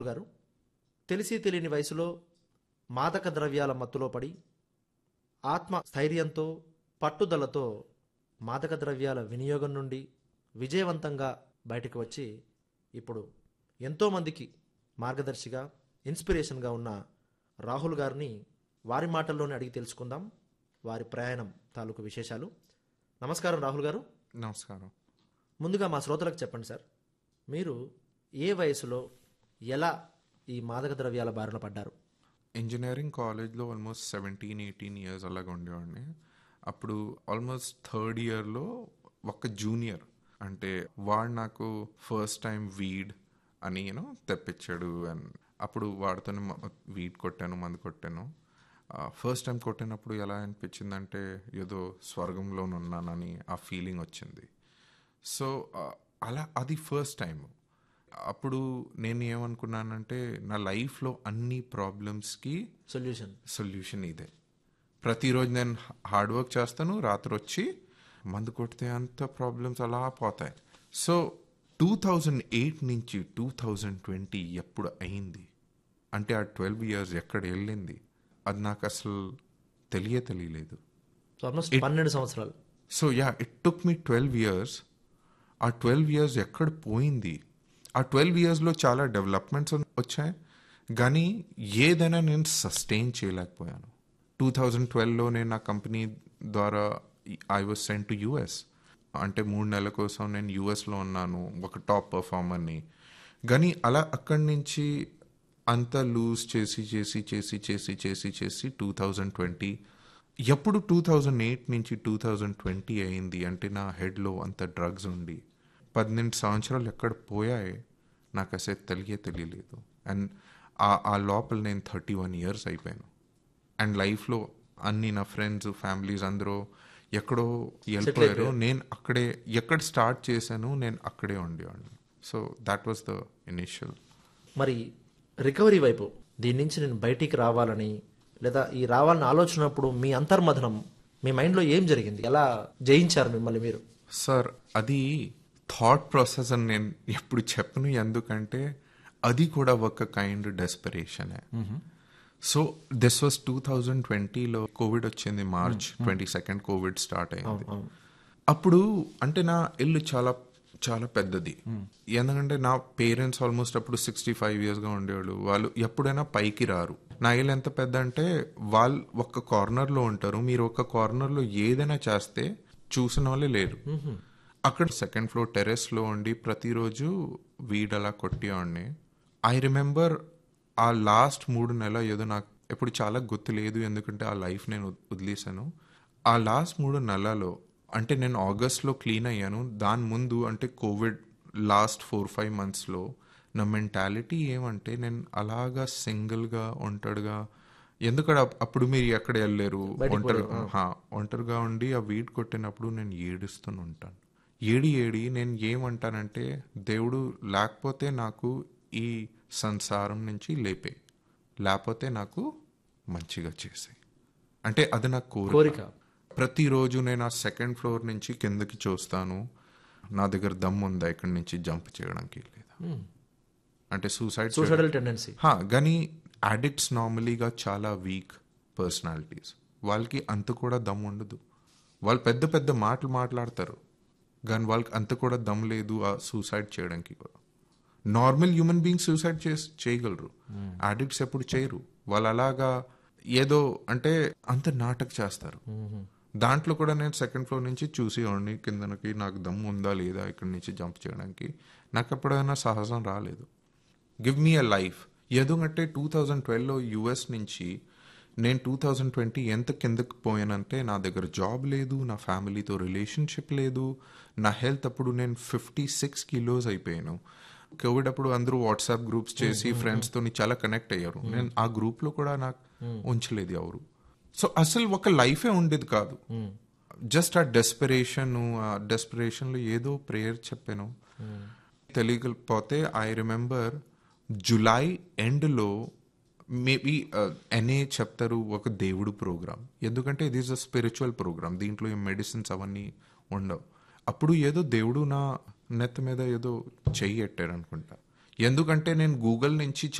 గారు తెలిసి తెలియని వయసులో మాదక ద్రవ్యాల మత్తులో పడి ఆత్మ స్థైర్యంతో పట్టుదలతో మాదక ద్రవ్యాల వినియోగం నుండి విజయవంతంగా బయటకు వచ్చి ఇప్పుడు ఎంతోమందికి మార్గదర్శిగా ఇన్స్పిరేషన్గా ఉన్న రాహుల్ గారిని వారి మాటల్లోనే అడిగి తెలుసుకుందాం వారి ప్రయాణం తాలూకు విశేషాలు నమస్కారం రాహుల్ గారు నమస్కారం ముందుగా మా శ్రోతలకు చెప్పండి సార్ మీరు ఏ వయసులో ఎలా ఈ మాదక ద్రవ్యాల బారిన పడ్డారు ఇంజనీరింగ్ కాలేజ్లో ఆల్మోస్ట్ సెవెంటీన్ ఎయిటీన్ ఇయర్స్ అలాగ ఉండేవాడిని అప్పుడు ఆల్మోస్ట్ థర్డ్ ఇయర్లో ఒక జూనియర్ అంటే వాడు నాకు ఫస్ట్ టైం వీడ్ అని యూనో తెప్పించాడు అండ్ అప్పుడు వాడితోనే వీడ్ కొట్టాను మందు కొట్టాను ఫస్ట్ టైం కొట్టినప్పుడు ఎలా అనిపించిందంటే ఏదో స్వర్గంలోనున్నానని ఆ ఫీలింగ్ వచ్చింది సో అలా అది ఫస్ట్ టైం అప్పుడు నేను ఏమనుకున్నానంటే నా లైఫ్లో అన్ని ప్రాబ్లమ్స్కి సొల్యూషన్ సొల్యూషన్ ఇదే ప్రతిరోజు నేను హార్డ్ వర్క్ చేస్తాను రాత్రి వచ్చి మందు కొడితే అంత ప్రాబ్లమ్స్ అలా పోతాయి సో టూ థౌజండ్ ఎయిట్ నుంచి టూ థౌజండ్ ట్వంటీ ఎప్పుడు అయింది అంటే ఆ ట్వెల్వ్ ఇయర్స్ ఎక్కడ వెళ్ళింది అది నాకు అసలు తెలియ తెలియలేదు సో ఆల్మోస్ట్ పన్నెండు సంవత్సరాలు so yeah it took me twelve years ఆ ట్వెల్వ్ ఇయర్స్ ఎక్కడ పోయింది ఆ ట్వెల్వ్ ఇయర్స్లో చాలా డెవలప్మెంట్స్ వచ్చాయి కానీ ఏదైనా నేను సస్టైన్ చేయలేకపోయాను టూ థౌజండ్ ట్వెల్వ్లో నేను నా కంపెనీ ద్వారా I was sent to US అంటే మూడు నెలల కోసం నేను యూఎస్లో ఉన్నాను ఒక టాప్ పర్ఫార్మర్ని కానీ అలా అక్కడి నుంచి అంతా లూజ్ చేసి చేసి చేసి చేసి చేసి చేసి టూ థౌజండ్ ట్వంటీ ఎప్పుడు టూ థౌజండ్ ఎయిట్ నుంచి టూ థౌజండ్ ట్వంటీ అయింది అంటే నా హెడ్లో అంత డ్రగ్స్ ఉండి పన్నెండు సంవత్సరాలు ఎక్కడ పోయాయి నాకు అసలు తెలియే తెలియలేదు అండ్ ఆ ఆ లోపల నేను థర్టీ వన్ ఇయర్స్ అయిపోయాను అండ్ లైఫ్లో అన్ని నా ఫ్రెండ్స్ ఫ్యామిలీస్ అందరూ ఎక్కడో వెళ్ళిపోయారు నేను అక్కడే ఎక్కడ స్టార్ట్ చేశాను నేను అక్కడే ఉండేవాడిని so that was the initial మరి రికవరీ వైపు దీని నుంచి నేను బయటికి రావాలని లేదా ఈ రావాలని ఆలోచనప్పుడు మీ అంతర్మథనం మీ మైండ్లో ఏం జరిగింది ఎలా జయించారు మిమ్మల్ని మీరు సార్ అది థాట్ ప్రాసెస్ అని నేను ఎప్పుడు చెప్పను ఎందుకంటే అది కూడా ఒక కైండ్ డెస్పరేషనే so this was two thousand ట్వంటీలో కోవిడ్ వచ్చింది March twenty second Covid start అయింది అప్పుడు అంటే నా ఇల్లు చాలా చాలా పెద్దది ఎందుకంటే నా పేరెంట్స్ ఆల్మోస్ట్ అప్పుడు సిక్స్టీ ఫైవ్ ఇయర్స్గా ఉండేవాళ్ళు వాళ్ళు ఎప్పుడైనా పైకి రారు నా ఇల్లు ఎంత పెద్ద అంటే వాళ్ళు ఒక కార్నర్లో ఉంటారు మీరు ఒక కార్నర్లో ఏదైనా చేస్తే చూసిన వాళ్ళే లేరు అక్కడ సెకండ్ ఫ్లోర్ టెరెస్లో ఉండి ప్రతిరోజు వీడ్ అలా కొట్టేవాడిని ఐ రిమెంబర్ ఆ లాస్ట్ మూడు నెల ఏదో నాకు ఎప్పుడు చాలా గుర్తు లేదు ఎందుకంటే ఆ లైఫ్ నేను వదిలేశాను ఆ లాస్ట్ మూడు నెలలో అంటే నేను ఆగస్ట్లో క్లీన్ అయ్యాను దాని ముందు అంటే కోవిడ్ లాస్ట్ ఫోర్ ఫైవ్ మంత్స్లో నా మెంటాలిటీ ఏమంటే నేను అలాగా సింగిల్గా ఒంటరిగా ఎందుకంటే అప్పుడు మీరు ఎక్కడ వెళ్ళలేరు ఒంటరి హా, ఒంటరిగా ఉండి ఆ వీడ్ కొట్టినప్పుడు నేను ఏడుస్తూనే ఉంటాను ఏడి ఏడి నేను ఏమంటానంటే దేవుడు లేకపోతే నాకు ఈ సంసారం నుంచి లేపే లేకపోతే నాకు మంచిగా చేసే అంటే అది నా కోరిక కోరిక ప్రతిరోజు నేను ఆ సెకండ్ ఫ్లోర్ నుంచి కిందకి చూస్తాను నా దగ్గర దమ్ ఉందా ఇక్కడి నుంచి జంప్ చేయడానికి లేదా అంటే సూసైడ్ సూసైడల్ టెండెన్సీ హా, కానీ అడిక్ట్స్ నార్మలీగా చాలా వీక్ పర్సనాలిటీస్ వాళ్ళకి అంత కూడా దమ్ ఉండదు వాళ్ళు పెద్ద పెద్ద మాటలు మాట్లాడతారు కానీ వాళ్ళకి అంత కూడా దమ్ లేదు ఆ సూసైడ్ చేయడానికి కూడా నార్మల్ హ్యూమన్ బీయింగ్ సూసైడ్ చేసి చేయగలరు అడిక్ట్స్ ఎప్పుడు చేయరు వాళ్ళు అలాగా ఏదో అంటే అంత నాటక చేస్తారు దాంట్లో కూడా నేను సెకండ్ ఫ్లోర్ నుంచి చూసి ఉండి కిందకి నాకు దమ్ ఉందా లేదా ఇక్కడి నుంచి జంప్ చేయడానికి నాకు ఎప్పుడైనా సాహసం రాలేదు గివ్ మీ అ లైఫ్ ఎందుకంటే టూ థౌజండ్ ట్వెల్వ్లో యుఎస్ నుంచి నేను టూ థౌజండ్ ట్వంటీ ఎంత కిందకి పోయానంటే నా దగ్గర జాబ్ లేదు నా ఫ్యామిలీతో రిలేషన్షిప్ లేదు నా హెల్త్ అప్పుడు నేను ఫిఫ్టీ సిక్స్ కిలోస్ అయిపోయాను కోవిడ్ అప్పుడు అందరూ వాట్సాప్ గ్రూప్స్ చేసి ఫ్రెండ్స్తో చాలా కనెక్ట్ అయ్యారు నేను ఆ గ్రూప్లో కూడా నాకు ఉంచలేదు ఎవరు సో అసలు ఒక లైఫే ఉండేది కాదు జస్ట్ ఆ డెస్పిరేషన్ ఆ డెస్పిరేషన్లో ఏదో ప్రేయర్ చెప్పాను తెలియకపోతే ఐ రిమెంబర్ జులై ఎండ్లో మేబీ ఎన్ఏ చెప్తారు ఒక దేవుడు ప్రోగ్రామ్ ఎందుకంటే ఇది ఇస్ అ స్పిరిచువల్ ప్రోగ్రామ్ దీంట్లో ఈ మెడిసిన్స్ అవన్నీ ఉండవు అప్పుడు ఏదో దేవుడు నా నెత్త మీద ఏదో చెయ్యి ఎట్టారు అనుకుంటా ఎందుకంటే నేను గూగుల్ నుంచి